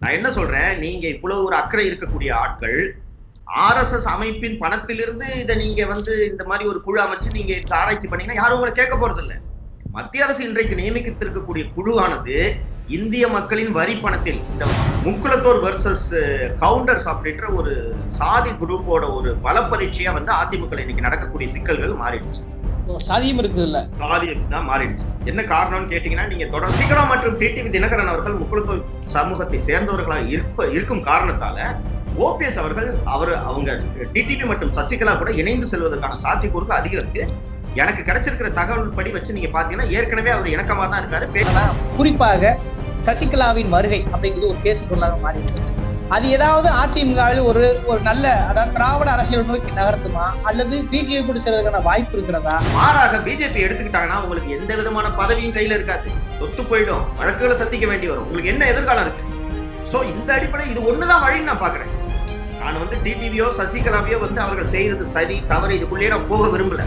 நான் என்ன சொல்றேன் நீங்க இவ்வளவு ஒரு அக்கறை இருக்கக்கூடிய ஆட்கள் ஆர்எஸ்எஸ் அமைப்பின் பணத்திலிருந்து இதை நீங்க வந்து இந்த மாதிரி ஒரு குழு அமைச்சு நீங்க இந்த ஆராய்ச்சி பண்ணீங்கன்னா யாரும் உங்களை கேட்க போறது இல்ல மத்திய அரசு இன்றைக்கு நியமித்திருக்கக்கூடிய குழுவானது இந்திய மக்களின் வரி பணத்தில் இந்த முக்குலத்தோர் வர்சஸ் கவுண்டர்ஸ் அப்படின்ற ஒரு சாதி குரூப்போட ஒரு பல பரீட்சையா வந்து அதிமுக இன்னைக்கு நடக்கக்கூடிய சிக்கல்கள் மாறிடுச்சு ஓ, சாதியம் இருக்குது இல்ல சாதியம் தான் மாறிடுச்சு என்ன காரணம்னு கேட்டீங்கன்னா நீங்க தொடர் சீக்கிரம் மற்றும் டிடிவி தினகரன் அவர்கள் முக்குலத்தோர் சமூகத்தை சேர்ந்தவர்களாக இருப்ப இருக்கும் காரணத்தால ஓபிஎஸ் அவர்கள் அவர் அவங்க டிடிவி மற்றும் சசிகலா கூட இணைந்து செல்வதற்கான சாத்தியக்கூறுக்கு அதிகம் இருக்கு எனக்கு கிடைச்சிருக்கிற தகவல் படி வச்சு நீங்க பாத்தீங்கன்னா ஏற்கனவே அவர் இணக்கமா தான் இருக்காரு பே- ஆனா குறிப்பாக சசிகலாவின் வருகை அப்படிங்கிறது ஒரு பேசு பொருளாக மாறி இருக்குது அது ஏதாவது அதிமுகவில் ஒரு ஒரு நல்ல அதாவது திராவிட அரசியல் நோக்கி நகர்த்துமா அல்லது பிஜேபி சேர்வதற்கான வாய்ப்பு இருக்கிறதா மாறாக பிஜேபி எடுத்துக்கிட்டாங்கன்னா உங்களுக்கு எந்த விதமான பதவியும் கையில இருக்காது சொத்து போயிடும் வழக்குகளை சந்திக்க வேண்டி வரும் உங்களுக்கு என்ன எதிர்காலம் இருக்கு சோ இந்த அடிப்படை இது ஒண்ணுதான் வழின்னு நான் பாக்குறேன் நான் வந்து டிடிவியோ சசிகலாவையோ வந்து அவர்கள் செய்யறது சரி தவறு இதுக்குள்ளேயே நான் போக விரும்பல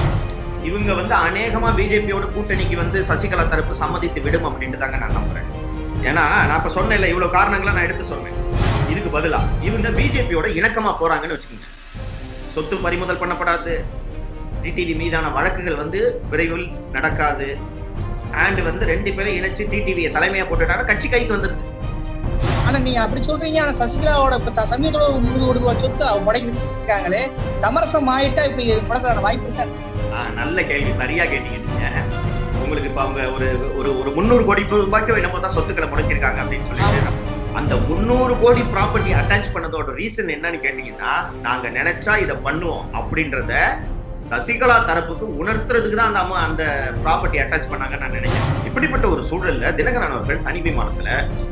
இவங்க வந்து அநேகமா பிஜேபியோட கூட்டணிக்கு வந்து சசிகலா தரப்பு சம்மதித்து விடும் அப்படின்ட்டு தாங்க நான் நம்புறேன் ஏன்னா நான் இப்ப சொன்னேன்ல இவ்வளவு காரணங்களை நான் எடுத்து சொன்னேன் இதுக்கு பதிலா இவங்க பிஜேபியோட இணக்கமா போறாங்கன்னு வச்சுக்கோங்க சொத்து பறிமுதல் பண்ணப்படாது டிடிவி மீதான வழக்குகள் வந்து விரைவில் நடக்காது அண்ட் வந்து ரெண்டு பேரும் இணைச்சு டிடிவியை தலைமையா போட்டுட்டாங்க கட்சி கைக்கு வந்துருது ஆனா நீங்க அப்படி சொல்றீங்க ஆனா சசிகலாவோட இப்ப த- சமீபத்துல ஒரு மூணு கோடி ரூபாய் சொத்து அவங்க முடங்கி இருக்காங்களே சமரசம் ஆயிட்டா இப்ப முடக்கான வாய்ப்பு இருக்கா ஆ, நல்ல கேள்வி சரியா கேட்டீங்க நீங்க உங்களுக்கு இப்ப அவங்க ஒரு ஒரு ஒரு முந்நூறு கோடி ரூபாய்க்கு என்னமோ தான் சொத்துக்களை முடக்கிருக்காங்க அப்படின்னு சொல்லிட்டு அந்த முந்நூறு கோடி ப்ராப்பர்ட்டி அட்டாச் பண்ணதோட ரீசன் என்னன்னு கேட்டீங்கன்னா நாங்க நினைச்சா இதை பண்ணுவோம் அப்படின்றத சசிகலா தரப்புக்கு உணர்த்துறதுக்கு தான் அந்த அம்மா அந்த ப்ராப்பர்ட்டி அட்டாச் பண்ணாங்கன்னு நான் நினைக்கிறேன் இப்படிப்பட்ட ஒரு சூழல்ல தினகரன் அவர்கள் தனி விமானத்துல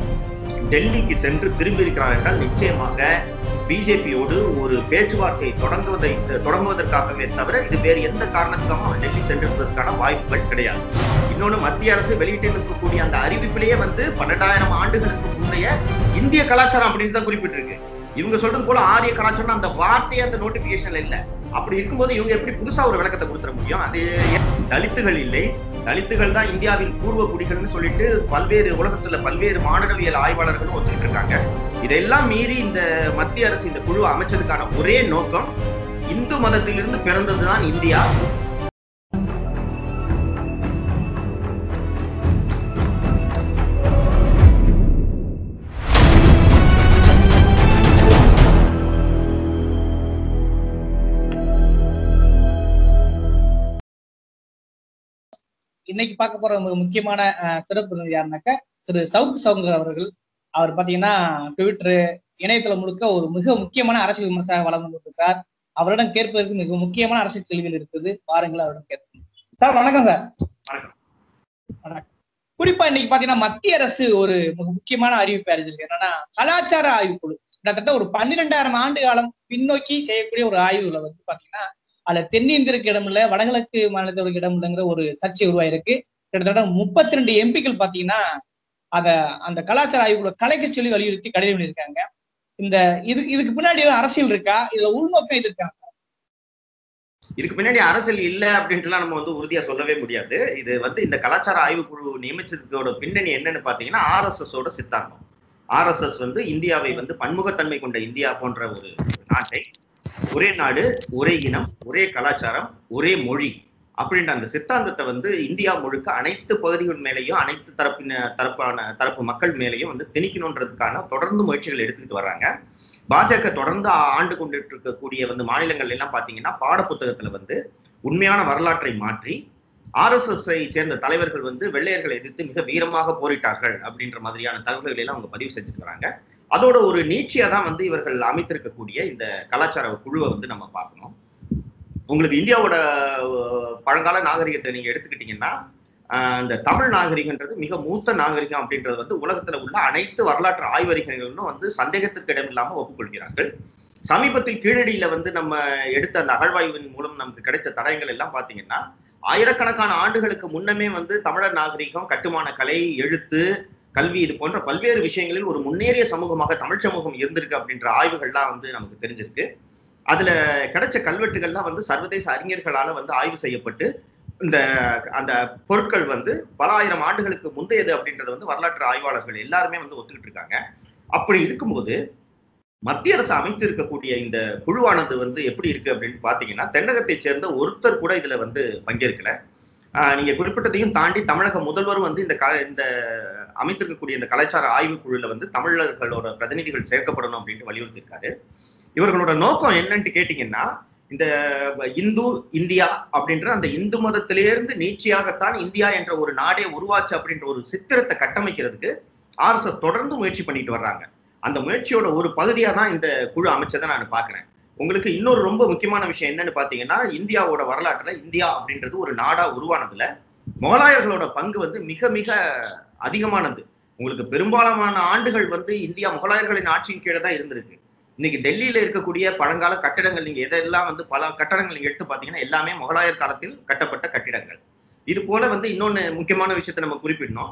டெல்லிக்கு சென்று திரும்பி இருக்கிறார் என்றால் நிச்சயமாக பிஜேபியோடு ஒரு பேச்சுவார்த்தை தொடங்குவதை தொடங்குவதற்காகவே தவிர இது வேறு எந்த காரணத்துக்காகவும் அவர் டெல்லி சென்றிருப்பதற்கான வாய்ப்புகள் கிடையாது இன்னொன்னு மத்திய அரசு வெளியிட்டிருக்கக்கூடிய அந்த அறிவிப்பிலேயே வந்து பன்னெண்டாயிரம் ஆண்டுகளுக்கு முந்தைய இந்திய கலாச்சாரம் அப்படின்னு தான் குறிப்பிட்டிருக்கு இவங்க சொல்றது போல ஆரிய கலாச்சாரம் அந்த வார்த்தையே அந்த நோட்டிபிகேஷன்ல இல்ல அப்படி இருக்கும்போது இவங்க எப்படி புதுசா ஒரு விளக்கத்தை கொடுத்துட முடியும் அது தலித்துகள் இல்லை தலித்துகள் தான் இந்தியாவின் பூர்வ குடிகள்னு சொல்லிட்டு பல்வேறு உலகத்துல பல்வேறு மானுடவியல் ஆய்வாளர்களும் ஒத்துக்கிட்டு இருக்காங்க இதெல்லாம் மீறி இந்த மத்திய அரசு இந்த குழு அமைச்சதுக்கான ஒரே நோக்கம் இந்து மதத்திலிருந்து பிறந்ததுதான் இந்தியா இன்னைக்கு பார்க்க போற மிக முக்கியமான அஹ், சிறப்பு விருந்தினர் யாருனாக்கா திரு சவுக் சவுங்கர் அவர்கள் அவர் பாத்தீங்கன்னா ட்விட்டர் இணையதளம் முழுக்க ஒரு மிக முக்கியமான அரசியல் விமர்சகராக வளர்ந்து கொண்டிருக்கிறார் அவரிடம் கேட்பதற்கு மிக முக்கியமான அரசியல் கேள்விகள் இருக்குது வாருங்கள் அவரிடம் கேட்போம் சார் வணக்கம் சார் வணக்கம். வணக்கம் குறிப்பா இன்னைக்கு பாத்தீங்கன்னா மத்திய அரசு ஒரு மிக முக்கியமான அறிவிப்பை அறிஞ்சிருக்கு என்னன்னா கலாச்சார ஆய்வுக்குழு கிட்டத்தட்ட ஒரு பன்னிரெண்டாயிரம் ஆண்டு காலம் பின்னோக்கி செய்யக்கூடிய ஒரு ஆய்வுல வந்து பாத்தீங்கன்னா அதுல தென்னிந்தியருக்கு இடம் இல்ல வடகிழக்கு மாநிலத்தோருக்கு இடம் இல்லைங்கிற ஒரு சர்ச்சை உருவாயிருக்கு கிட்டத்தட்ட முப்பத்தி ரெண்டு எம்பிக்கள் பாத்தீங்கன்னா அத அந்த கலாச்சார ஆய்வுக்குள்ள கலைக்க சொல்லி வலியுறுத்தி கடிதம் எழுதியிருக்காங்க இந்த இது இதுக்கு பின்னாடி ஏதாவது அரசியல் இருக்கா இதுல உள்நோக்கம் இது இருக்கா இதுக்கு பின்னாடி அரசியல் இல்ல அப்படின்ட்டுலாம் நம்ம வந்து உறுதியா சொல்லவே முடியாது இது வந்து இந்த கலாச்சார ஆய்வுக்குழு நியமிச்சதோட பின்னணி என்னன்னு பாத்தீங்கன்னா ஆர்எஸ்எஸ் ஓட சித்தாந்தம் ஆர்எஸ்எஸ் வந்து இந்தியாவை வந்து பன்முகத்தன்மை கொண்ட இந்தியா போன்ற ஒரு நாட்டை ஒரே நாடு ஒரே இனம் ஒரே கலாச்சாரம் ஒரே மொழி அப்படின்ற அந்த சித்தாந்தத்தை வந்து இந்தியா முழுக்க அனைத்து பகுதிகள் மேலேயும் அனைத்து தரப்பின தரப்பான தரப்பு மக்கள் மேலேயும் வந்து திணிக்கணுன்றதுக்கான தொடர்ந்து முயற்சிகள் எடுத்துக்கிட்டு வர்றாங்க பாஜக தொடர்ந்து ஆண்டு கொண்டுட்டு இருக்கக்கூடிய வந்து மாநிலங்கள் எல்லாம் பாத்தீங்கன்னா பாடப்புத்தகத்துல வந்து உண்மையான வரலாற்றை மாற்றி ஆர்எஸ்எஸ் ஐ சேர்ந்த தலைவர்கள் வந்து வெள்ளையர்களை எதிர்த்து மிக வீரமாக போரிட்டார்கள் அப்படின்ற மாதிரியான தகவல்களை எல்லாம் அவங்க பதிவு செஞ்சுட்டு வராங்க அதோட ஒரு நீட்சியா தான் வந்து இவர்கள் அமைத்திருக்கக்கூடிய இந்த கலாச்சார குழுவை வந்து நம்ம பார்க்கணும் உங்களுக்கு இந்தியாவோட அஹ், பழங்கால நாகரிகத்தை நீங்க எடுத்துக்கிட்டீங்கன்னா ஆஹ், இந்த தமிழ் நாகரிகன்றது மிக மூத்த நாகரிகம் அப்படின்றது வந்து உலகத்துல உள்ள அனைத்து வரலாற்று ஆய்வறிஞர்களும் வந்து சந்தேகத்திற்கு இடமில்லாம ஒப்புக்கொள்கிறார்கள் சமீபத்தில் கீழடியில வந்து நம்ம எடுத்த அந்த அகழ்வாய்வின் மூலம் நமக்கு கிடைத்த தடயங்கள் எல்லாம் பாத்தீங்கன்னா ஆயிரக்கணக்கான ஆண்டுகளுக்கு முன்னமே வந்து தமிழர் நாகரிகம் கட்டுமான கலை எழுத்து கல்வி இது போன்ற பல்வேறு விஷயங்களில் ஒரு முன்னேறிய சமூகமாக தமிழ் சமூகம் இருந்திருக்கு அப்படின்ற ஆய்வுகள்லாம் வந்து நமக்கு தெரிஞ்சிருக்கு அதுல கிடைச்ச கல்வெட்டுகள்லாம் வந்து சர்வதேச அறிஞர்களால வந்து ஆய்வு செய்யப்பட்டு இந்த அந்த பொருட்கள் வந்து பல ஆயிரம் ஆண்டுகளுக்கு முந்தையது அப்படின்றது வந்து வரலாற்று ஆய்வாளர்கள் எல்லாருமே வந்து ஒத்துக்கிட்டு இருக்காங்க அப்படி இருக்கும்போது மத்திய அரசு அமைத்து இருக்கக்கூடிய இந்த குழுவானது வந்து எப்படி இருக்கு அப்படின்னு பாத்தீங்கன்னா தென்னகத்தை சேர்ந்த ஒருத்தர் கூட இதுல வந்து பங்கேற்கல ஆஹ் நீங்க குறிப்பிட்டதையும் தாண்டி தமிழக முதல்வர் வந்து இந்த க இந்த அமைத்திருக்கக்கூடிய இந்த கலாச்சார ஆய்வு குழுல வந்து தமிழர்களோட பிரதிநிதிகள் சேர்க்கப்படணும் அப்படின்ட்டு வலியுறுத்தியிருக்காரு இவர்களோட நோக்கம் என்னன்னு கேட்டீங்கன்னா இந்த இந்து இந்தியா அப்படின்ற அந்த இந்து மதத்திலிருந்து நீட்சியாகத்தான் இந்தியா என்ற ஒரு நாடே உருவாச்சு அப்படின்ற ஒரு சித்திரத்தை கட்டமைக்கிறதுக்கு ஆர்எஸ்எஸ் தொடர்ந்து முயற்சி பண்ணிட்டு வர்றாங்க அந்த முயற்சியோட ஒரு பகுதியா தான் இந்த குழு அமைச்சதை நான் பாக்குறேன் உங்களுக்கு இன்னொரு ரொம்ப முக்கியமான விஷயம் என்னன்னு பாத்தீங்கன்னா இந்தியாவோட வரலாற்றுல இந்தியா அப்படின்றது ஒரு நாடா உருவானதுல முகலாயர்களோட பங்கு வந்து மிக மிக அதிகமானது உங்களுக்கு பெரும்பாலான ஆண்டுகள் வந்து இந்தியா முகலாயர்களின் ஆட்சியின் கீழே தான் இருந்திருக்கு இன்னைக்கு டெல்லியில இருக்கக்கூடிய பழங்கால கட்டிடங்கள் நீங்க எதெல்லாம் வந்து பல கட்டடங்கள் நீங்க எடுத்து பாத்தீங்கன்னா எல்லாமே முகலாயர் காலத்தில் கட்டப்பட்ட கட்டிடங்கள் இது போல வந்து இன்னொன்னு முக்கியமான விஷயத்தை நம்ம குறிப்பிடணும்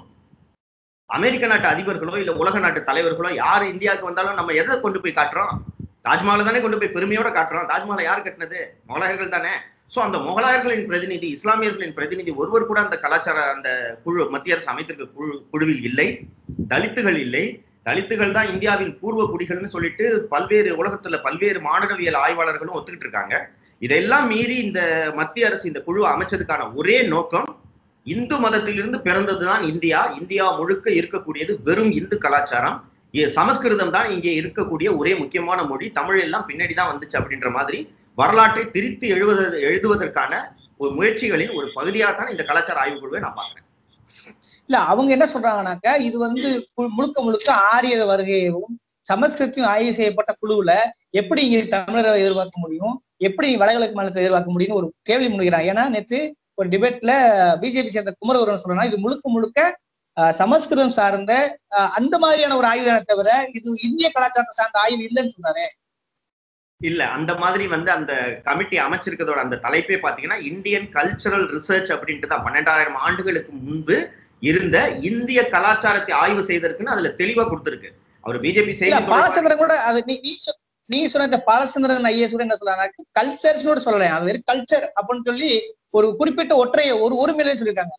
அமெரிக்க நாட்டு அதிபர்களோ இல்ல உலக நாட்டு தலைவர்களோ யார் இந்தியாவுக்கு வந்தாலும் நம்ம எதை கொண்டு போய் காட்டுறோம் தாஜ்மஹாலை தானே கொண்டு போய் பெருமையோட காட்டுறோம் தாஜ்மஹாலை யார் கட்டினது முகலாயர்கள் தானே சோ அந்த முகலாயர்களின் பிரதிநிதி இஸ்லாமியர்களின் பிரதிநிதி ஒருவர் கூட அந்த கலாச்சார அந்த குழு மத்திய அரசு அமைத்திருக்க குழு குழுவில் இல்லை தலித்துகள் இல்லை தலித்துகள் தான் இந்தியாவின் பூர்வ குடிகள்னு சொல்லிட்டு பல்வேறு உலகத்துல பல்வேறு மாநிலவியல் ஆய்வாளர்களும் ஒத்துக்கிட்டு இருக்காங்க இதெல்லாம் மீறி இந்த மத்திய அரசு இந்த குழு அமைச்சதுக்கான ஒரே நோக்கம் இந்து மதத்திலிருந்து பிறந்ததுதான் இந்தியா இந்தியா முழுக்க இருக்கக்கூடியது வெறும் இந்து கலாச்சாரம் சமஸ்கிருதம் தான் இங்கே இருக்கக்கூடிய ஒரே முக்கியமான மொழி தமிழ் எல்லாம் பின்னாடி தான் வந்துச்சு அப்படின்ற மாதிரி வரலாற்றை திரித்து எழுவது எழுதுவதற்கான ஒரு முயற்சிகளின் ஒரு பகுதியாக தான் இந்த கலாச்சார ஆய்வு குழுவை நான் பாக்குறேன் இல்ல அவங்க என்ன சொல்றாங்கன்னாக்கா இது வந்து முழுக்க முழுக்க ஆரியர் வருகையும் சமஸ்கிருத்தியும் ஆய்வு செய்யப்பட்ட குழுவுல எப்படி இங்க தமிழரை எதிர்பார்க்க முடியும் எப்படி வடகிழக்கு மாநிலத்தை எதிர்பார்க்க முடியும்னு ஒரு கேள்வி முன்கிறாங்க ஏன்னா நேற்று ஒரு டிபேட்ல பிஜேபி சேர்ந்த குமரகுரன் சொல்றா இது முழுக்க முழுக்க சமஸ்கிருதம் சார்ந்த அந்த மாதிரியான ஒரு ஆய்வு தானே தவிர இது இந்திய கலாச்சாரத்தை சார்ந்த ஆய்வு இல்லைன்னு சொன்னாரு இல்ல அந்த மாதிரி வந்து அந்த கமிட்டி அமைச்சிருக்கிறதோட அந்த தலைப்பே பாத்தீங்கன்னா இந்தியன் கல்ச்சரல் ரிசர்ச் அப்படின்ட்டு தான் பன்னெண்டாயிரம் ஆண்டுகளுக்கு முன்பு இருந்த இந்திய கலாச்சாரத்தை ஆய்வு செய்ததுக்குன்னு அதுல தெளிவா கொடுத்திருக்கு அவர் பிஜேபி செய்தி பாலச்சந்திரன் கூட அது நீங்க சொன்ன இந்த பாலச்சந்திரன் ஐஏஎஸ் கூட என்ன சொல்றாங்க கல்ச்சர்ஸ் கூட சொல்லலாம் அது வெறும் கல்ச்சர் அப்படின்னு சொல்லி ஒரு குறிப்பிட்ட ஒற்றை ஒரு ஒரு மேலே சொல்லியிருக்காங்க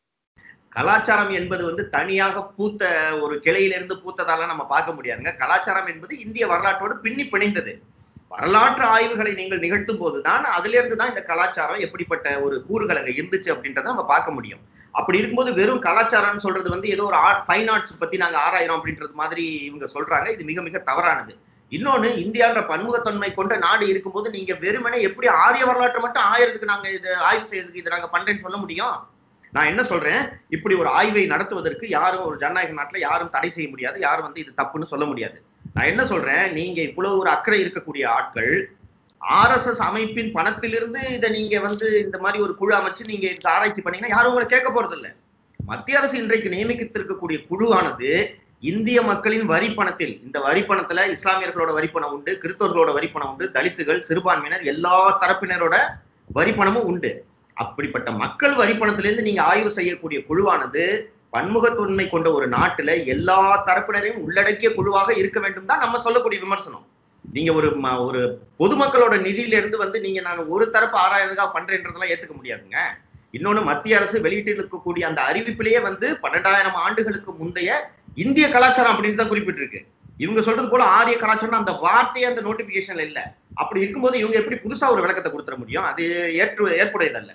கலாச்சாரம் என்பது வந்து தனியாக பூத்த ஒரு கிளையிலிருந்து பூத்ததால நம்ம பார்க்க முடியாதுங்க கலாச்சாரம் என்பது இந்திய வரலாற்றோடு பின்னி பிணைந்தது வரலாற்று ஆய்வுகளை நீங்கள் நிகழ்த்தும் போதுதான் அதுல இருந்து தான் இந்த கலாச்சாரம் எப்படிப்பட்ட ஒரு கூறுகள் அங்க இருந்துச்சு அப்படின்றத நம்ம பார்க்க முடியும் அப்படி இருக்கும்போது வெறும் கலாச்சாரம்னு சொல்றது வந்து ஏதோ ஒரு ஆர்ட் ஃபைன் ஆர்ட்ஸ் பத்தி நாங்க ஆராயிரம் அப்படின்றது மாதிரி இவங்க சொல்றாங்க இது மிக மிக தவறானது இன்னொன்னு இந்தியான்ற பன்முகத்தன்மை கொண்ட நாடு இருக்கும்போது நீங்க வெறுமனே எப்படி ஆரிய வரலாற்றை மட்டும் ஆயிரத்துக்கு நாங்க இது ஆய்வு செய்யறதுக்கு இதை நாங்க பண்றேன்னு சொல்ல முடியும் நான் என்ன சொல்றேன் இப்படி ஒரு ஆய்வை நடத்துவதற்கு யாரும் ஒரு ஜனநாயக நாட்டுல யாரும் தடை செய்ய முடியாது யாரும் வந்து இது தப்புன்னு சொல்ல முடியாது நான் என்ன சொல்றேன் நீங்க இவ்வளவு ஒரு அக்கறை இருக்கக்கூடிய ஆட்கள் ஆர்எஸ்எஸ் அமைப்பின் பணத்திலிருந்து இதை நீங்க வந்து இந்த மாதிரி ஒரு குழு அமைச்சு நீங்க இதுக்கு ஆராய்ச்சி பண்ணீங்கன்னா யாரும் உங்களை கேட்க போறது இல்லை மத்திய அரசு இன்றைக்கு நியமித்திருக்கக்கூடிய குழுவானது இந்திய மக்களின் வரி பணத்தில் இந்த வரி பணத்துல இஸ்லாமியர்களோட வரி பணம் உண்டு கிறிஸ்தவர்களோட வரி பணம் உண்டு தலித்துகள் சிறுபான்மையினர் எல்லா தரப்பினரோட வரி பணமும் உண்டு அப்படிப்பட்ட மக்கள் வரி பணத்திலிருந்து நீங்க ஆய்வு செய்யக்கூடிய குழுவானது பன்முகத்தன்மை கொண்ட ஒரு நாட்டுல எல்லா தரப்பினரையும் உள்ளடக்கிய குழுவாக இருக்க வேண்டும் தான் நம்ம சொல்லக்கூடிய விமர்சனம் நீங்க ஒரு ஒரு பொதுமக்களோட நிதியில இருந்து வந்து நீங்க நான் ஒரு தரப்பு ஆராயறதுக்காக பண்றேன்றதெல்லாம் ஏத்துக்க முடியாதுங்க இன்னொன்னு மத்திய அரசு வெளியிட்டு இருக்கக்கூடிய அந்த அறிவிப்பிலேயே வந்து பன்னெண்டாயிரம் ஆண்டுகளுக்கு முந்தைய இந்திய கலாச்சாரம் அப்படின்னு தான் குறிப்பிட்டிருக்கு இவங்க சொல்றது போல ஆரிய கலாச்சாரம் அந்த வார்த்தையே அந்த நோட்டிபிகேஷன்ல இல்ல அப்படி இருக்கும்போது இவங்க எப்படி புதுசா ஒரு விளக்கத்தை கொடுத்துட முடியும் அது ஏற்று ஏற்புடையதல்ல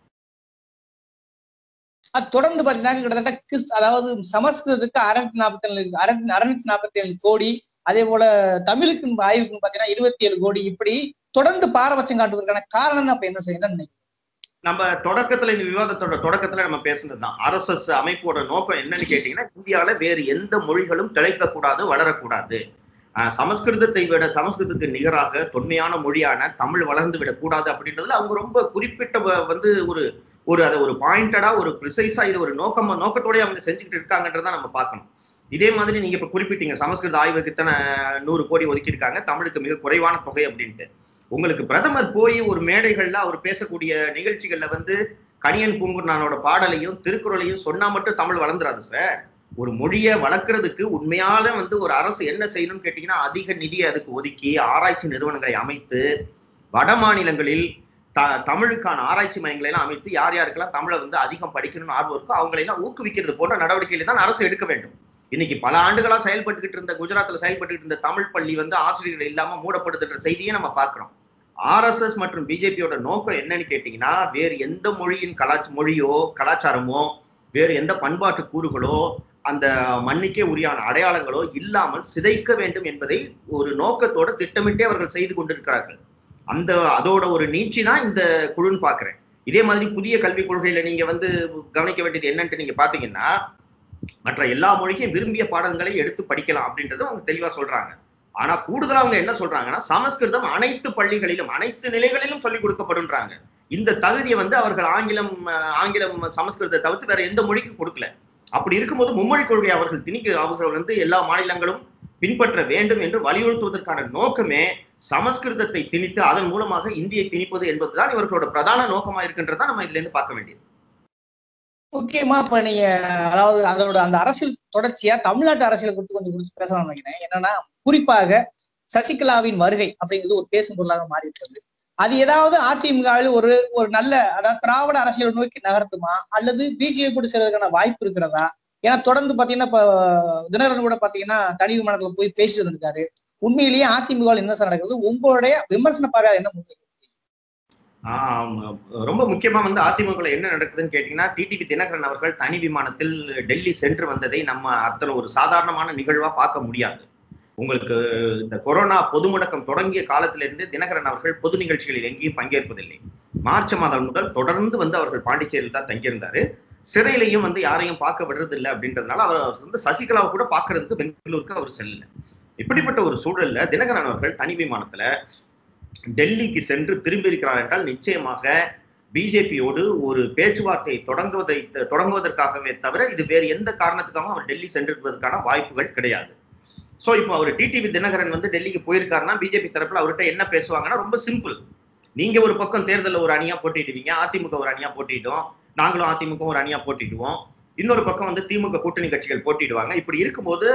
அது தொடர்ந்து பாத்தீங்கன்னா கிட்டத்தட்ட கிறிஸ் அதாவது சமஸ்கிருதத்துக்கு அறுநூத்தி நாற்பத்தி ஏழு அறுநூத்தி நாற்பத்தி ஏழு கோடி அதே போல தமிழுக்கு ஆய்வுக்கு பாத்தீங்கன்னா இருபத்தி ஏழு கோடி இப்படி தொடர்ந்து பாரபட்சம் காட்டுவதற்கான காரணம் தான் இப்ப என்ன செய்யணும் நம்ம தொடக்கத்துல இந்த விவாதத்தோட தொடக்கத்துல நம்ம பேசுனதுதான் ஆர்எஸ்எஸ் அமைப்போட நோக்கம் என்னன்னு கேட்டீங்கன்னா இந்தியாவில வேறு எந்த மொழிகளும் திளைக்க கூடாது வளரக்கூடாது சமஸ்கிருதத்தை விட சமஸ்கிருதத்துக்கு நிகராக தொன்மையான மொழியான தமிழ் வளர்ந்து விடக்கூடாது அப்படின்றதுல அவங்க ரொம்ப குறிப்பிட்ட வந்து ஒரு ஒரு அதை ஒரு பாயிண்டடா ஒரு ப்ரிசைஸா இது ஒரு நோக்கம் நோக்கத்தோடய அவங்க செஞ்சுக்கிட்டு இருக்காங்கன்றதான் நம்ம பார்க்கணும் இதே மாதிரி நீங்க இப்ப குறிப்பிட்டீங்க சமஸ்கிருத ஆய்வுக்கு இத்தனை நூறு கோடி ஒதுக்கியிருக்காங்க தமிழுக்கு மிக குறைவான தொகை அப்படின்ட்டு உங்களுக்கு பிரதமர் போய் ஒரு மேடைகள்ல அவர் பேசக்கூடிய நிகழ்ச்சிகள்ல வந்து கணியன் பூங்குன்னானோட பாடலையும் திருக்குறளையும் சொன்னா மட்டும் தமிழ் வளர்ந்துராது சார் ஒரு மொழியை வளர்க்கறதுக்கு உண்மையால வந்து ஒரு அரசு என்ன செய்யணும்னு கேட்டீங்கன்னா அதிக நிதியை அதுக்கு ஒதுக்கி ஆராய்ச்சி நிறுவனங்களை அமைத்து வட மாநிலங்களில் த தமிழுக்கான ஆராய்ச்சி மையங்களை எல்லாம் அமைத்து யார் யாருக்கெல்லாம் தமிழை வந்து அதிகம் படிக்கணும்னு ஆர்வம் இருக்கோ அவங்களை எல்லாம் ஊக்குவிக்கிறது போன்ற நடவடிக்கைகளை தான் அரசு எடுக்க வேண்டும் இன்னைக்கு பல ஆண்டுகளா செயல்பட்டுக்கிட்டு இருந்த குஜராத்ல செயல்பட்டுக்கிட்டு இருந்த தமிழ் பள்ளி வந்து ஆசிரியர்கள் இல்லாம மூடப்படுதுன்ற செய்தியை நம்ம பார்க்கிறோம் ஆர்எஸ்எஸ் மற்றும் பிஜேபியோட நோக்கம் என்னன்னு கேட்டீங்கன்னா வேறு எந்த மொழியின் கலாச்சார மொழியோ கலாச்சாரமோ வேறு எந்த பண்பாட்டு கூறுகளோ அந்த மண்ணுக்கே உரியான அடையாளங்களோ இல்லாமல் சிதைக்க வேண்டும் என்பதை ஒரு நோக்கத்தோட திட்டமிட்டே அவர்கள் செய்து கொண்டிருக்கிறார்கள் அந்த அதோட ஒரு நீட்சி தான் இந்த குழுன்னு பாக்குறேன் இதே மாதிரி புதிய கல்விக் கொள்கையில நீங்க வந்து கவனிக்க வேண்டியது என்னன்ட்டு நீங்க பாத்தீங்கன்னா மற்ற எல்லா மொழிக்கும் விரும்பிய பாடங்களை எடுத்து படிக்கலாம் அப்படின்றத அவங்க தெளிவா சொல்றாங்க ஆனா கூடுதலா அவங்க என்ன சொல்றாங்கன்னா சமஸ்கிருதம் அனைத்து பள்ளிகளிலும் அனைத்து நிலைகளிலும் சொல்லிக் கொடுக்கப்படுன்றாங்க இந்த தகுதியை வந்து அவர்கள் ஆங்கிலம் அஹ், ஆங்கிலம் சமஸ்கிருதத்தை தவிர்த்து வேற எந்த மொழிக்கு கொடுக்கல அப்படி இருக்கும்போது மும்மொழி கொள்கை அவர்கள் திணிக்க அவர்கள் வந்து எல்லா மாநிலங்களும் பின்பற்ற வேண்டும் என்று வலியுறுத்துவதற்கான நோக்கமே சமஸ்கிருதத்தை திணித்து அதன் மூலமாக இந்தியை திணிப்பது என்பதுதான் இவர்களோட பிரதான நோக்கமா இருக்கின்றதா நம்ம இதுல இருந்து பார்க்க வேண்டியது முக்கியமா இப்ப நீங்க அதாவது அதோட அந்த அரசியல் தொடர்ச்சியா தமிழ்நாட்டு அரசியலை குறித்து கொஞ்சம் குறித்து பேசலாம் நினைக்கிறேன் என்னன்னா குறிப்பாக சசிகலாவின் வருகை அப்படிங்கிறது ஒரு பேசும் பொருளாக மாறி இருக்கிறது அது ஏதாவது அதிமுகவில் ஒரு ஒரு நல்ல அதாவது திராவிட அரசியல் நோக்கி நகர்த்துமா அல்லது பிஜேபி கூட சேர்வதற்கான வாய்ப்பு இருக்கிறதா ஏன்னா தொடர்ந்து பாத்தீங்கன்னா இப்ப தினகரன் கூட பாத்தீங்கன்னா தனி விமானத்துல போய் பேசிட்டு வந்திருக்காரு உண்மையிலேயே அதிமுகவில் என்ன சார் நடக்குது உங்களுடைய விமர்சன பார்வை என்ன முன்வைக்கிறீங்க? ஆம், ரொம்ப முக்கியமா வந்து அதிமுக என்ன நடக்குதுன்னு கேட்டீங்கன்னா டிடிவி தினகரன் அவர்கள் தனி விமானத்தில் டெல்லி சென்று வந்ததை நம்ம அத்தனை ஒரு சாதாரணமான நிகழ்வா பார்க்க முடியாது உங்களுக்கு இந்த கொரோனா பொது முடக்கம் தொடங்கிய காலத்திலிருந்து தினகரன் அவர்கள் பொது நிகழ்ச்சிகளில் எங்கேயும் பங்கேற்பதில்லை மார்ச் மாதம் முதல் தொடர்ந்து வந்து அவர்கள் பாண்டிச்சேரியில் தான் தங்கியிருந்தாரு சிறையிலையும் வந்து யாரையும் பார்க்க விடுறது இல்லை அப்படின்றதுனால அவர் வந்து சசிகலாவை கூட பார்க்கறதுக்கு பெங்களூருக்கு அவர் செல்லல இப்படிப்பட்ட ஒரு சூழல்ல தினகரன் அவர்கள் தனி விமானத்துல டெல்லிக்கு சென்று திரும்பி இருக்கிறார் என்றால் நிச்சயமாக பிஜேபியோடு ஒரு பேச்சுவார்த்தையை தொடங்குவதை தொடங்குவதற்காகவே தவிர இது வேறு எந்த காரணத்துக்காகவும் அவர் டெல்லி சென்றிருப்பதற்கான வாய்ப்புகள் கிடையாது சோ இப்போ அவர் டிடிவி தினகரன் வந்து டெல்லிக்கு போயிருக்காருன்னா பிஜேபி தரப்புல அவர்கிட்ட என்ன பேசுவாங்கன்னா ரொம்ப சிம்பிள் நீங்க ஒரு பக்கம் தேர்தலில் ஒரு அணியா போட்டிடுவீங்க அதிமுக ஒரு அணியா போட்டிட்டோம் நாங்களும் அதிமுக ஒரு அணியா போட்டிடுவோம் இன்னொரு பக்கம் வந்து திமுக கூட்டணி கட்சிகள் போட்டிடுவாங்க இப்படி இருக்கும்போது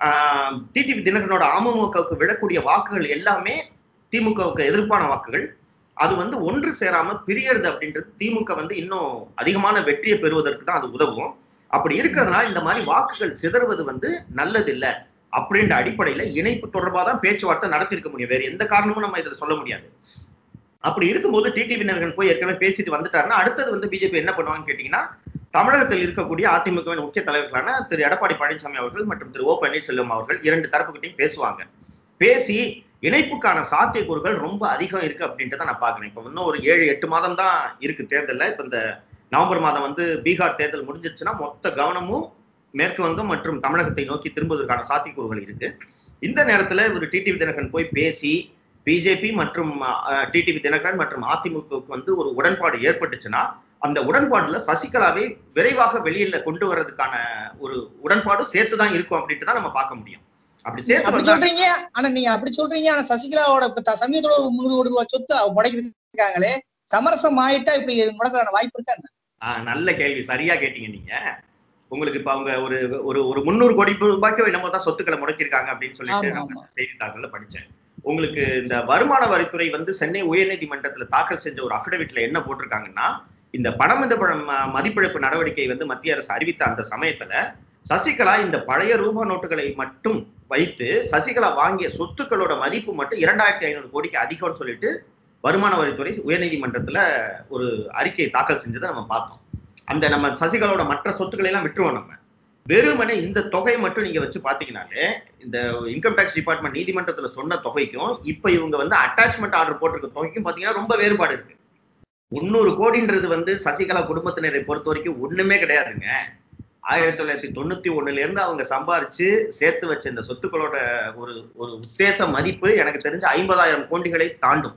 டிடிவி தினகரனோட அமமுகவுக்கு விடக்கூடிய வாக்குகள் எல்லாமே திமுகவுக்கு எதிர்ப்பான வாக்குகள் அது வந்து ஒன்று சேராம பிரியறது அப்படின்றது திமுக வந்து இன்னும் அதிகமான வெற்றியை பெறுவதற்கு தான் அது உதவும் அப்படி இருக்கிறதுனால இந்த மாதிரி வாக்குகள் சிதறுவது வந்து நல்லது இல்ல அப்படின்ற அடிப்படையில இணைப்பு தொடர்பாக தான் பேச்சுவார்த்தை நடத்திருக்க முடியும் வேற எந்த காரணமும் நம்ம இதுல சொல்ல முடியாது அப்படி இருக்கும்போது டிடிவி தினகரன் போய் ஏற்கனவே பேசிட்டு வந்துட்டாருன்னா அடுத்தது வந்து பிஜேபி என்ன பண்ணுவாங்கன்னு கேட்டீங்கன்னா தமிழகத்தில் இருக்கக்கூடிய அதிமுகவின் முக்கிய தலைவர்களான திரு எடப்பாடி பழனிசாமி அவர்கள் மற்றும் திரு ஓ பன்னீர்செல்வம் அவர்கள் இரண்டு தரப்புகிட்டையும் பேசுவாங்க பேசி இணைப்புக்கான சாத்தியக்கூறுகள் ரொம்ப அதிகம் இருக்கு அப்படின்றத நான் பாக்குறேன் இப்ப இன்னும் ஒரு ஏழு எட்டு மாதம் தான் இருக்கு தேர்தல்ல இப்ப இந்த நவம்பர் மாதம் வந்து பீகார் தேர்தல் முடிஞ்சிருச்சுன்னா மொத்த கவனமும் மேற்கு வங்கம் மற்றும் தமிழகத்தை நோக்கி திரும்புவதற்கான சாத்தியக்கூறுகள் இருக்கு இந்த நேரத்துல ஒரு டிடிவி தினகரன் போய் பேசி பிஜேபி மற்றும் டிடிவி தினகரன் மற்றும் அதிமுகவுக்கு வந்து ஒரு உடன்பாடு ஏற்பட்டுச்சுன்னா அந்த உடன்பாடுல சசிகலாவை விரைவாக வெளியில கொண்டு வர்றதுக்கான ஒரு உடன்பாடு சேர்த்துதான் இருக்கும் அப்படின்ட்டு தான் நம்ம பார்க்க முடியும் அப்படி சேர்த்து அப்படி வந்தா சொல்றீங்க ஆனா நீங்க அப்படி சொல்றீங்க ஆனா சசிகலாவோட இப்ப த- சமீபத்துல ஒரு முந்நூறு கோடி ரூபாய் சொத்து அவ முடக்கிருக்காங்களே சமரசம் ஆயிட்டா இப்படி முடக்கிறான வாய்ப்பு இருக்கா என்ன? ஆஹ் நல்ல கேள்வி சரியா கேட்டீங்க நீங்க உங்களுக்கு இப்ப அவங்க ஒரு ஒரு ஒரு முந்நூறு கோடி ரூபாய்க்கு என்னமோ தான் சொத்துக்களை முடக்கியிருக்காங்க அப்படின்னு சொல்லிட்டு ஆமா, நம்ம ஆமா. செய்தித்தாள்கள்ல படிச்சேன் உங்களுக்கு இந்த வருமான வரித்துறை வந்து சென்னை உயர்நீதிமன்றத்துல தாக்கல் செஞ்ச ஒரு அபிடவிட்ல என்ன போட்டிருக்காங்கன்னா இந்த பணமித மதிப்பிழப்பு நடவடிக்கை வந்து மத்திய அரசு அறிவித்த அந்த சமயத்துல சசிகலா இந்த பழைய ரூபா நோட்டுகளை மட்டும் வைத்து சசிகலா வாங்கிய சொத்துக்களோட மதிப்பு மட்டும் இரண்டாயிரத்தி ஐநூறு கோடிக்கு அதிகம்னு சொல்லிட்டு வருமான வரித்துறை உயர்நீதிமன்றத்துல ஒரு அறிக்கையை தாக்கல் செஞ்சதை நம்ம பார்த்தோம் அந்த நம்ம சசிகலாவோட மற்ற சொத்துக்களை எல்லாம் விட்டுருவோம் நம்ம வெறுமனே இந்த தொகையை மட்டும் நீங்க வச்சு பாத்தீங்கன்னாலே இந்த இன்கம் டேக்ஸ் டிபார்ட்மெண்ட் நீதிமன்றத்துல சொன்ன தொகைக்கும் இப்ப இவங்க வந்து அட்டாச்மெண்ட் ஆர்டர் போட்டிருக்க தொகைக்கும் பாத்தீங்கன்னா ரொம்ப வேறுபாடு இருக்கு முந்நூறு கோடின்றது வந்து சசிகலா குடும்பத்தினரை பொறுத்த வரைக்கும் ஒண்ணுமே கிடையாதுங்க ஆயிரத்தி தொள்ளாயிரத்தி தொண்ணூத்தி ஒண்ணுல இருந்து அவங்க சம்பாரிச்சு சேர்த்து வச்ச இந்த சொத்துக்களோட ஒரு ஒரு உத்தேச மதிப்பு எனக்கு தெரிஞ்ச ஐம்பதாயிரம் கோடிகளை தாண்டும்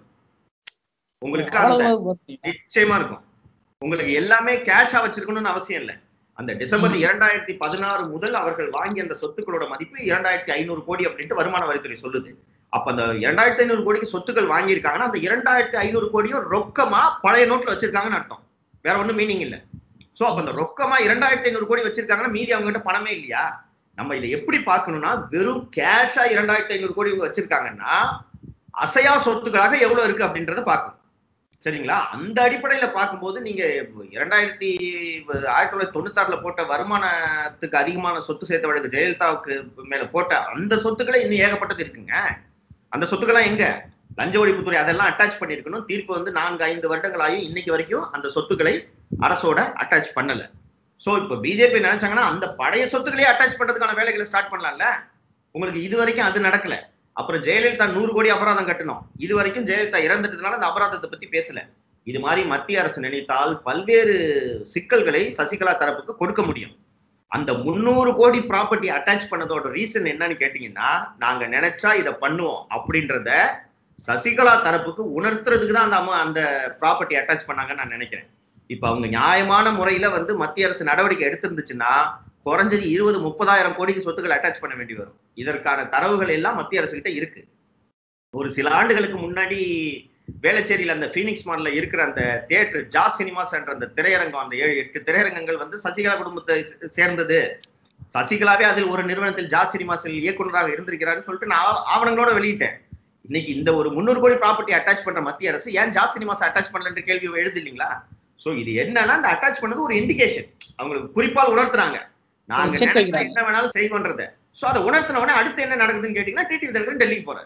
உங்களுக்கு அந்த அவ்வளவு வருத்தம். நிச்சயமா இருக்கும் உங்களுக்கு எல்லாமே கேஷா வச்சிருக்கணும்னு அவசியம் இல்லை அந்த டிசம்பர் இரண்டாயிரத்தி பதினாறு முதல் அவர்கள் வாங்கிய அந்த சொத்துக்களோட மதிப்பு இரண்டாயிரத்தி ஐநூறு கோடி அப்படின்ட்டு வருமான வரித்துறை சொல்லுது அப்ப அந்த இரண்டாயிரத்தி ஐநூறு கோடிக்கு சொத்துக்கள் வாங்கியிருக்காங்கன்னா அந்த இரண்டாயிரத்தி ஐநூறு கோடியும் ரொக்கமா பழைய நோட்ல வச்சிருக்காங்கன்னு அர்த்தம் வேற ஒண்ணும் மீனிங் இல்ல சோ அப்ப அந்த ரொக்கமா இரண்டாயிரத்தி ஐநூறு கோடி வச்சிருக்காங்கன்னா மீதி அவங்க கிட்ட பணமே இல்லையா நம்ம இதை எப்படி பார்க்கணும்னா வெறும் கேஷா இரண்டாயிரத்தி ஐநூறு கோடி இவங்க வச்சிருக்காங்கன்னா அசையா சொத்துக்களாக எவ்வளவு இருக்கு அப்படின்றத பார்க்கணும் சரிங்களா அந்த அடிப்படையில பார்க்கும்போது நீங்க இரண்டாயிரத்தி ஆயிரத்தி தொள்ளாயிரத்தி தொண்ணூத்தாறுல போட்ட வருமானத்துக்கு அதிகமான சொத்து சேர்த்த வழக்கு ஜெயலலிதாவுக்கு மேல போட்ட அந்த சொத்துக்களை இன்னும் ஏகப்பட்டது இருக்குங்க அந்த சொத்துக்கெல்லாம் எங்க லஞ்ச ஒழிப்புத்துறை அதெல்லாம் அட்டாச் பண்ணிருக்கணும் தீர்ப்பு வந்து நான்கு ஐந்து வருடங்கள் ஆகியும் இன்னைக்கு வரைக்கும் அந்த சொத்துக்களை அரசோட அட்டாச் பண்ணல சோ இப்ப பிஜேபி நினைச்சாங்கன்னா அந்த பழைய சொத்துக்களையே அட்டாச் பண்றதுக்கான வேலைகளை ஸ்டார்ட் பண்ணலாம்ல உங்களுக்கு இது வரைக்கும் அது நடக்கல அப்புறம் ஜெயலலிதா நூறு கோடி அபராதம் கட்டணும் இது வரைக்கும் ஜெயலலிதா இறந்துட்டதுனால அந்த அபராதத்தை பத்தி பேசல இது மாதிரி மத்திய அரசு நினைத்தால் பல்வேறு சிக்கல்களை சசிகலா தரப்புக்கு கொடுக்க முடியும் அந்த முந்நூறு கோடி ப்ராப்பர்ட்டி அட்டாச் பண்ணதோட ரீசன் என்னன்னு கேட்டீங்கன்னா நாங்க நினைச்சா இதை பண்ணுவோம் அப்படின்றத சசிகலா தரப்புக்கு உணர்த்துறதுக்கு தான் அந்த அம்மா அந்த ப்ராப்பர்ட்டி அட்டாச் பண்ணாங்கன்னு நான் நினைக்கிறேன் இப்ப அவங்க நியாயமான முறையில வந்து மத்திய அரசு நடவடிக்கை எடுத்திருந்துச்சுன்னா குறைஞ்சது இருபது முப்பதாயிரம் கோடிக்கு சொத்துக்கள் அட்டாச் பண்ண வேண்டி வரும் இதற்கான தரவுகள் எல்லாம் மத்திய அரசு கிட்ட இருக்கு ஒரு சில ஆண்டுகளுக்கு முன்னாடி வேளச்சேரியில அந்த ஃபீனிக்ஸ் மால்ல இருக்கிற அந்த தியேட்டர் ஜா சினிமாஸ் என்ற அந்த திரையரங்கம் அந்த ஏழு எட்டு திரையரங்கங்கள் வந்து சசிகலா குடும்பத்தை சே- சேர்ந்தது சசிகலாவே அதில் ஒரு நிறுவனத்தில் ஜா சினிமாஸில் இயக்குனராக இருந்திருக்கிறாருன்னு சொல்லிட்டு நான் ஆவ- ஆவணங்களோட வெளியிட்டேன் இன்னைக்கு இந்த ஒரு முந்நூறு கோடி ப்ராப்பர்ட்டி அட்டாச் பண்ற மத்திய அரசு ஏன் ஜா சினிமாஸ் அட்டாச் பண்ணலன்ற கேள்வி எழுது இல்லைங்களா சோ இது என்னன்னா அந்த அட்டாச் பண்ணது ஒரு இண்டிகேஷன் அவங்களுக்கு குறிப்பால் உணர்த்துறாங்க நாங்க check நினைச்சா வைக்கிறாங்க. என்ன வேணாலும் செய்வோன்றத சோ அதை உணர்த்தின உடனே அடுத்து என்ன நடக்குதுன்னு கேட்டீங்கன்னா டிடி விதர்கன் டெல்லிக்கு போறாரு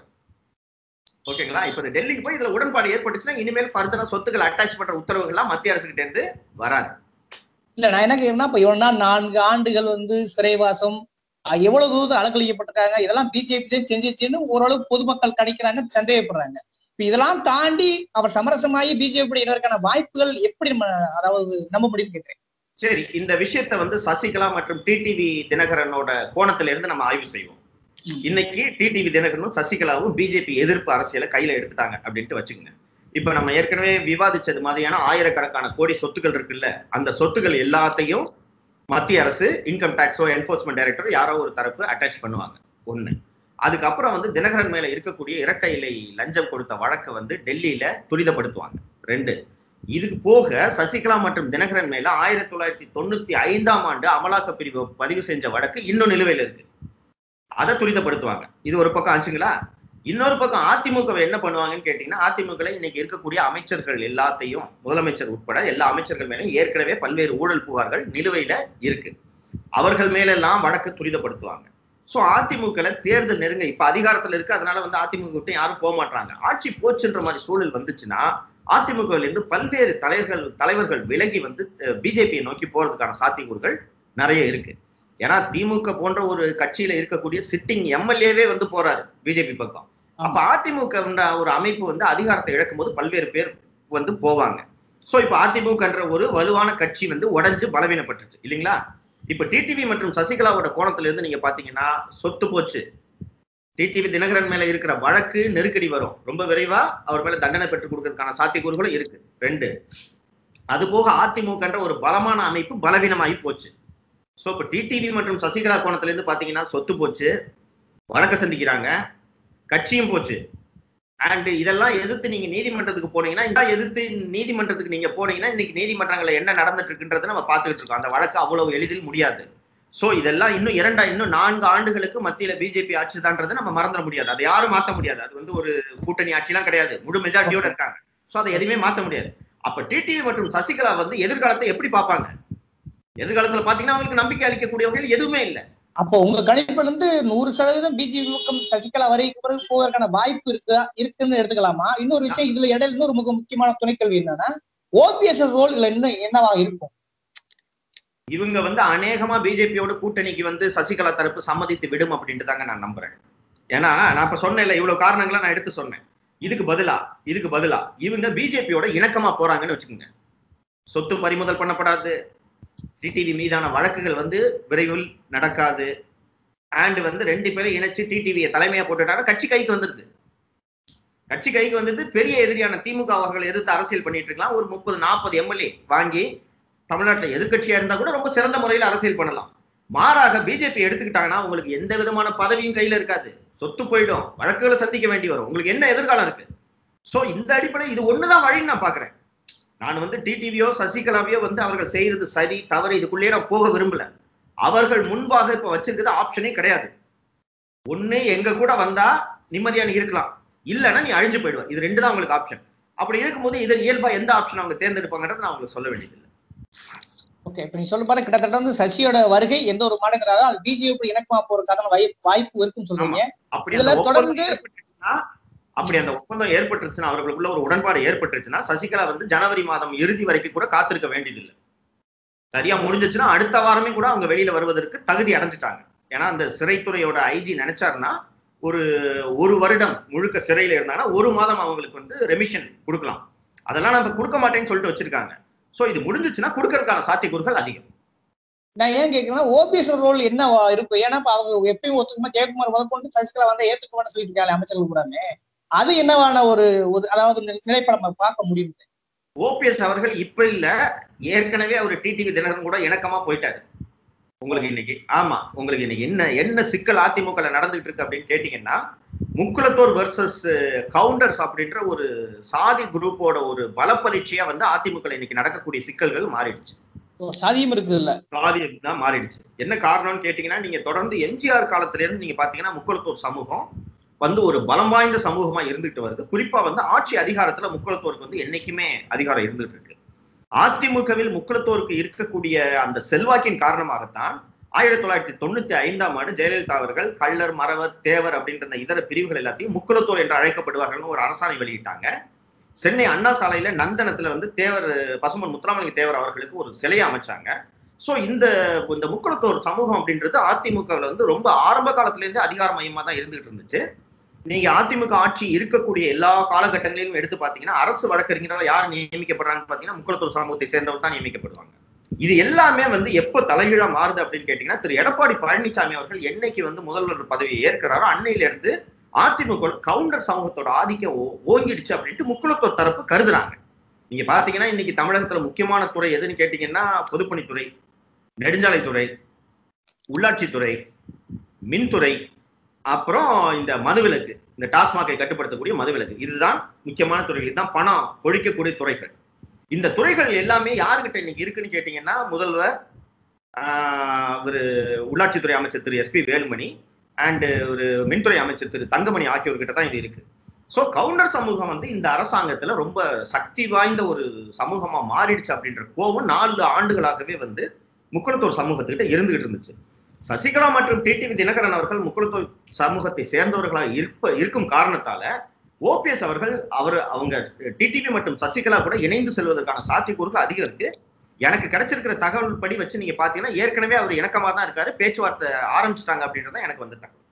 ஓகேங்களா இப்ப இந்த டெல்லிக்கு போய் இதுல உடன்பாடு ஏற்பட்டுச்சுன்னா இனிமேல் ஃபர்தரா சொத்துக்கள் அட்டாச் பண்ற உத்தரவுகள்லாம் மத்திய அரசு கிட்ட இருந்து வராது இல்ல நான் என்ன கேக்குறேன்னா இப்ப இவ்வளவு நாள் நான்கு ஆண்டுகள் வந்து சிறைவாசம் அஹ், எவ்வளவு தூரத்து அலக்கழிக்கப்பட்டிருக்காங்க இதெல்லாம் பிஜேபி செஞ்சிருச்சுன்னு ஓரளவு பொதுமக்கள் கணிக்கிறாங்க சந்தேகப்படுறாங்க இப்ப இதெல்லாம் தாண்டி அவர் சமரசமாகி பிஜேபி இனருக்கான வாய்ப்புகள் எப்படி நம்ம அதாவது நம்ப முடியும்னு கேட்கிறேன் சரி இந்த விஷயத்த வந்து சசிகலா மற்றும் டிடிவி தினகரனோட கோணத்துல இருந்து நம்ம ஆய்வு செய்வோம் ம். இன்னைக்கு டிடிவி தினகரனும் சசிகலாவும் பிஜேபி எதிர்ப்பு அரசியலை கையில எடுத்துட்டாங்க அப்படின்ட்டு வச்சுக்கோங்க இப்ப நம்ம ஏற்கனவே விவாதிச்சது மாதிரியான ஆயிரக்கணக்கான கோடி சொத்துக்கள் இருக்குல்ல அந்த சொத்துக்கள் எல்லாத்தையும் மத்திய அரசு இன்கம் டாக்ஸோ என்போர்ஸ்மெண்ட் டைரக்டர் யாரோ ஒரு தரப்பு அட்டாச் பண்ணுவாங்க ஒண்ணு அதுக்கப்புறம் வந்து தினகரன் மேல இருக்கக்கூடிய இரட்டை இலை லஞ்சம் கொடுத்த வழக்கை வந்து டெல்லியில துரிதப்படுத்துவாங்க ரெண்டு இதுக்கு போக சசிகலா மற்றும் தினகரன் மேல ஆயிரத்தி தொள்ளாயிரத்தி தொண்ணூத்தி ஐந்தாம் ஆண்டு அமலாக்க பிரிவு பதிவு செஞ்ச வழக்கு இன்னும் நிலுவையில் இருக்கு அதை துரிதப்படுத்துவாங்க இது ஒரு பக்கம் ஆச்சுங்களா இன்னொரு பக்கம் அதிமுகவை என்ன பண்ணுவாங்கன்னு கேட்டீங்கன்னா அதிமுக இன்னைக்கு இருக்கக்கூடிய அமைச்சர்கள் எல்லாத்தையும் முதலமைச்சர் உட்பட எல்லா அமைச்சர்கள் மேல ஏற்கனவே பல்வேறு ஊழல் புகார்கள் நிலுவையில இருக்கு அவர்கள் மேலெல்லாம் வழக்கு துரிதப்படுத்துவாங்க சோ அதிமுகல தேர்தல் நெருங்க இப்ப அதிகாரத்துல இருக்கு அதனால வந்து அதிமுக விட்டு யாரும் போக மாட்டாங்க ஆட்சி போச்சுன்ற மாதிரி சூழல் வந்துச்சுன்னா அதிமுகவில் இருந்து பல்வேறு தலைவர்கள் தலைவர்கள் விலகி வந்து பிஜேபியை நோக்கி போறதுக்கான சாத்தியக்கூறுகள் நிறைய இருக்கு ஏன்னா திமுக போன்ற ஒரு கட்சியில இருக்கக்கூடிய சிட்டிங் எம்எல்ஏவே வந்து போறாரு பிஜேபி பக்கம் அப்ப அதிமுக ஒரு அமைப்பு வந்து அதிகாரத்தை இழக்கும் போது பல்வேறு பேர் வந்து போவாங்க சோ இப்ப அதிமுகன்ற ஒரு வலுவான கட்சி வந்து உடைஞ்சு பலவீனப்பட்டுச்சு இல்லைங்களா இப்ப டிடிவி மற்றும் சசிகலாவோட கோணத்துல இருந்து நீங்க பாத்தீங்கன்னா சொத்து போச்சு டிடிவி தினகரன் மேல இருக்கிற வழக்கு நெருக்கடி வரும் ரொம்ப விரைவா அவர் மேல தண்டனை பெற்றுக் கொடுக்கறதுக்கான சாத்தியக்கூறுகளும் இருக்கு ரெண்டு அது போக அதிமுகன்ற ஒரு பலமான அமைப்பு பலவீனமாகி போச்சு சோ இப்ப டிடிவி மற்றும் சசிகலா கோணத்துல இருந்து பாத்தீங்கன்னா சொத்து போச்சு வழக்க சந்திக்கிறாங்க கட்சியும் போச்சு அண்ட் இதெல்லாம் எதிர்த்து நீங்க நீதிமன்றத்துக்கு போனீங்கன்னா இந்த எதிர்த்து நீதிமன்றத்துக்கு நீங்க போனீங்கன்னா இன்னைக்கு நீதிமன்றங்கள்ல என்ன நடந்துட்டு இருக்குன்றதை நம்ம பார்த்துக்கிட்டு இருக்கோம் அந்த வழக்கு அவ்வளவு எளிதில் முடியாது சோ இதெல்லாம் இன்னும் இரண்டா இன்னும் நான்கு ஆண்டுகளுக்கு மத்தியில பிஜேபி ஆட்சி தான்றதை நம்ம மறந்துட முடியாது அதை யாரும் மாத்த முடியாது அது வந்து ஒரு கூட்டணி ஆட்சிலாம் கிடையாது முழு மெஜாரிட்டியோட இருக்காங்க சோ அதை எதுவுமே மாத்த முடியாது அப்ப டிடிவி மற்றும் சசிகலா வந்து எதிர்காலத்தை எப்படி பார்ப்பாங்க எதிர்காலத்துல பாத்தீங்கன்னா அவங்களுக்கு நம்பிக்கை அளிக்கக்கூடிய வகையில் எதுவுமே இல்லை அப்போ உங்க கணிப்புல இருந்து நூறு சதவீதம் பிஜேபி பக்கம் சசிகலா வரைக்கும் பிறகு போவதற்கான வாய்ப்பு இருக்கு இருக்குன்னு எடுத்துக்கலாமா இன்னொரு விஷயம் இதுல இடையில இன்னொரு மிக முக்கியமான துணைக்கல்வி என்னன்னா ஓபிஎஸ் ரோல் இதுல இன்னும் என்னவா இருக்கும் இவங்க வந்து அநேகமா பிஜேபியோட கூட்டணிக்கு வந்து சசிகலா தரப்பு சம்மதித்து விடும் அப்படின்ட்டு தாங்க நான் நம்புறேன் ஏன்னா நான் இப்ப சொன்னேன்ல இவ்வளவு காரணங்களை நான் எடுத்து சொன்னேன் இதுக்கு பதிலா இதுக்கு பதிலா இவங்க பிஜேபியோட இணக்கமா போறாங்கன்னு வச்சுக்கோங்க சொத்து பறிமுதல் பண்ணப்படாது டிடிவி மீதான வழக்குகள் வந்து விரைவில் நடக்காது அண்ட் வந்து ரெண்டு பேரும் இணைச்சு டிடிவியை தலைமையா போட்டுட்டாங்க கட்சி கைக்கு வந்துருது கட்சி கைக்கு வந்துருது பெரிய எதிரியான திமுக அவர்களை எதிர்த்து அரசியல் பண்ணிட்டு இருக்கலாம் ஒரு முப்பது நாற்பது எம்எல்ஏ வாங்கி தமிழ்நாட்டுல எதிர்க்கட்சியா இருந்தா கூட ரொம்ப சிறந்த முறையில் அரசியல் பண்ணலாம் மாறாக பிஜேபி எடுத்துக்கிட்டாங்கன்னா உங்களுக்கு எந்த விதமான பதவியும் கையில இருக்காது சொத்து போயிடும் வழக்குகளை சந்திக்க வேண்டி வரும் உங்களுக்கு என்ன எதிர்காலம் இருக்கு சோ இந்த அடிப்படை இது ஒண்ணுதான் வழின்னு நான் பாக்குறேன் நான் வந்து டிடிவியோ சசிகலாவையோ வந்து அவர்கள் செய்யறது சரி தவறு இதுக்குள்ளேயே நான் போக விரும்பல அவர்கள் முன்பாக இப்ப வச்சிருக்கிறது ஆப்ஷனே கிடையாது ஒண்ணு எங்க கூட வந்தா நிம்மதியா நீ இருக்கலாம் இல்லைன்னா நீ அழிஞ்சு போயிடுவ இது ரெண்டு தான் உங்களுக்கு ஆப்ஷன் அப்படி இருக்கும்போது இதை இயல்பா எந்த ஆப்ஷன் அவங்க தேர்ந்தெடுப்பாங்கன்றத நான் உங்களுக்கு சொல்ல வேண்டியது ஓகே இப்ப நீ சொல்ல பாரு கிட்டத்தட்ட வந்து சசியோட வருகை எந்த ஒரு மாநிலம் அது பிஜேபி இணக்கமா போறதுக்கான வாய்- வாய்ப்பு இருக்குன்னு சொல்றீங்க அப்படி இதுல அந்த ஒப்பந்தம் தொடர்ந்து- ஏற்பட்டுச்சுன்னா அப்படி அந்த ஒப்பந்தம் ஏற்பட்டுருச்சுன்னா அவர்களுக்குள்ள ஒரு உடன்பாடு ஏற்பட்டுருச்சுன்னா சசிகலா வந்து ஜனவரி மாதம் இறுதி வரைக்கும் கூட காத்திருக்க வேண்டியதில்லை சரியா முடிஞ்சிச்சுன்னா அடுத்த வாரமே கூட அவங்க வெளியில வருவதற்கு தகுதி அடைஞ்சிட்டாங்க ஏன்னா அந்த சிறைத்துறையோட ஐஜி நினைச்சாருன்னா ஒரு ஒரு வருடம் முழுக்க சிறையில இருந்தாங்கன்னா ஒரு மாதம் அவங்களுக்கு வந்து ரெமிஷன் கொடுக்கலாம் அதெல்லாம் நம்ம கொடுக்க மாட்டேன்னு சொல்லிட்டு வச்சிருக்காங்க சோ இது முடிஞ்சிச்சுன்னா கொடுக்கறதுக்கான சாத்தியக்கூறுகள் அதிகம் நான் ஏன் கேட்கிறேன்னா ஓபிஎஸ் ரோல் என்ன இருக்கும் ஏன்னா இப்ப அவங்க எப்பயும் ஒத்துக்குமா ஜெயக்குமார் முதற்கொண்டு சசிகலா வந்து ஏத்துக்குமான்னு சொல்லிட்டு இருக்காங்க அமைச்சர்கள் கூடாமே அது என்னவான ஒரு ஒரு அதாவது நி- நிலைப்படம் நம்ம பார்க்க முடியும் ஓபிஎஸ் அவர்கள் இப்ப இல்ல ஏற்கனவே அவர் டிடிவி தினகரன் கூட இணக்கமா போயிட்டாரு உங்களுக்கு இன்னைக்கு ஆமா உங்களுக்கு இன்னைக்கு என்ன என்ன சிக்கல் அதிமுக ல நடந்துகிட்டு இருக்கு அப்படின்னு கேட்டீங்கன்னா முக்குலத்தோர் வெர்சஸ் கவுண்டர்ஸ் அப்படின்ற ஒரு சாதி குரூப்போட ஒரு பல பரீட்சையா வந்து அதிமுக ல இன்னைக்கு நடக்கக்கூடிய சிக்கல்கள் மாறிடுச்சு ஓ, சாதியம் இருக்குது இல்ல சாதி தான் மாறிடுச்சு என்ன காரணம்னு கேட்டீங்கன்னா நீங்க தொடர்ந்து எம்ஜிஆர் காலத்துல இருந்து நீங்க பாத்தீங்கன்னா முக்குலத்தோர் சமூகம் வந்து ஒரு பலம் வாய்ந்த சமூகமா இருந்துட்டு வருது குறிப்பா வந்து ஆட்சி அதிகாரத்துல முக்குலத்தோருக்கு வந்து என்னைக்குமே அதிகாரம் இருந்துட்டு இருக்கு அதிமுகவில் முக்குலத்தோருக்கு இருக்கக்கூடிய அந்த செல்வாக்கின் காரணமாகத்தான் ஆயிரத்தி தொள்ளாயிரத்தி தொண்ணூத்தி ஐந்தாம் ஆண்டு ஜெயலலிதா அவர்கள் கள்ளர் மறவர் தேவர் அப்படின்ற அந்த இதர பிரிவுகள் எல்லாத்தையும் முக்குலத்தோர் என்று அழைக்கப்படுவார்கள்னு ஒரு அரசாணை வெளியிட்டாங்க சென்னை அண்ணா சாலையில நந்தனத்துல வந்து தேவர் பசுமன் முத்துராமலிங்க தேவர் அவர்களுக்கு ஒரு சிலையை அமைச்சாங்க சோ இந்த இந்த முக்குளத்தோர் சமூகம் அப்படின்றது அதிமுகவில் வந்து ரொம்ப ஆரம்ப காலத்துல இருந்தே அதிகார மையமா தான் இருந்துட்டு இருந்துச்சு நீங்க அதிமுக ஆட்சி இருக்கக்கூடிய எல்லா காலகட்டங்களிலும் எடுத்து பாத்தீங்கன்னா அரசு வழக்கறிஞரால் யார் நியமிக்கப்படுறாங்கன்னு பாத்தீங்கன்னா முக்குளத்தூர் சமூகத்தை சேர்ந்தவர் தான் நியமிக்கப்படுவாங்க இது எல்லாமே வந்து எப்போ தலைகீழா மாறுது அப்படின்னு கேட்டீங்கன்னா திரு எடப்பாடி பழனிசாமி அவர்கள் என்னைக்கு வந்து முதல்வர் பதவியை ஏற்கிறாரோ அன்னையில இருந்து அதிமுக கவுண்டர் சமூகத்தோட ஆதிக்கம் ஓ- ஓங்கிடுச்சு அப்படின்ட்டு முக்குளத்தோர் தரப்பு கருதுறாங்க நீங்க பாத்தீங்கன்னா இன்னைக்கு தமிழகத்துல முக்கியமான துறை எதுன்னு கேட்டீங்கன்னா பொதுப்பணித்துறை நெடுஞ்சாலைத்துறை உள்ளாட்சித்துறை மின்துறை அப்புறம் இந்த மதுவிலக்கு இந்த டாஸ்மாகை கட்டுப்படுத்தக்கூடிய மதுவிலக்கு இதுதான் முக்கியமான துறைகள் இதுதான் பணம் ஒழிக்கக்கூடிய துறைகள் இந்த துறைகள் எல்லாமே யாருக்கிட்ட இன்னைக்கு இருக்குன்னு கேட்டீங்கன்னா முதல்வர் ஆஹ், ஒரு உள்ளாட்சித்துறை அமைச்சர் திரு எஸ்பி வேலுமணி அண்ட் ஒரு மின்துறை அமைச்சர் திரு தங்கமணி ஆகியோர்கிட்ட தான் இது இருக்கு சோ கவுண்டர் சமூகம் வந்து இந்த அரசாங்கத்துல ரொம்ப சக்தி வாய்ந்த ஒரு சமூகமா மாறிடுச்சு அப்படின்ற கோபம் நாலு ஆண்டுகளாகவே வந்து முக்குளத்தூர் சமூகத்துக்கிட்ட இருந்துகிட்டு இருந்துச்சு சசிகலா மற்றும் டிடிவி தினகரன் அவர்கள் முக்குளத்தூர் சமூகத்தை சேர்ந்தவர்களாக இருப்ப இருக்கும் காரணத்தால ஓபிஎஸ் அவர்கள் அவர் அவங்க டிடிவி மற்றும் சசிகலா கூட இணைந்து செல்வதற்கான சாத்தியக்கூறுகள் அதிகம் இருக்கு எனக்கு கிடைச்சிருக்கிற தகவல் படி வச்சு நீங்க பாத்தீங்கன்னா ஏற்கனவே அவர் இணக்கமா தான் இருக்காரு பேச்சுவார்த்தை ஆரம்பிச்சிட்டாங்க அப்படின்றத எனக்கு வந்து தகவல்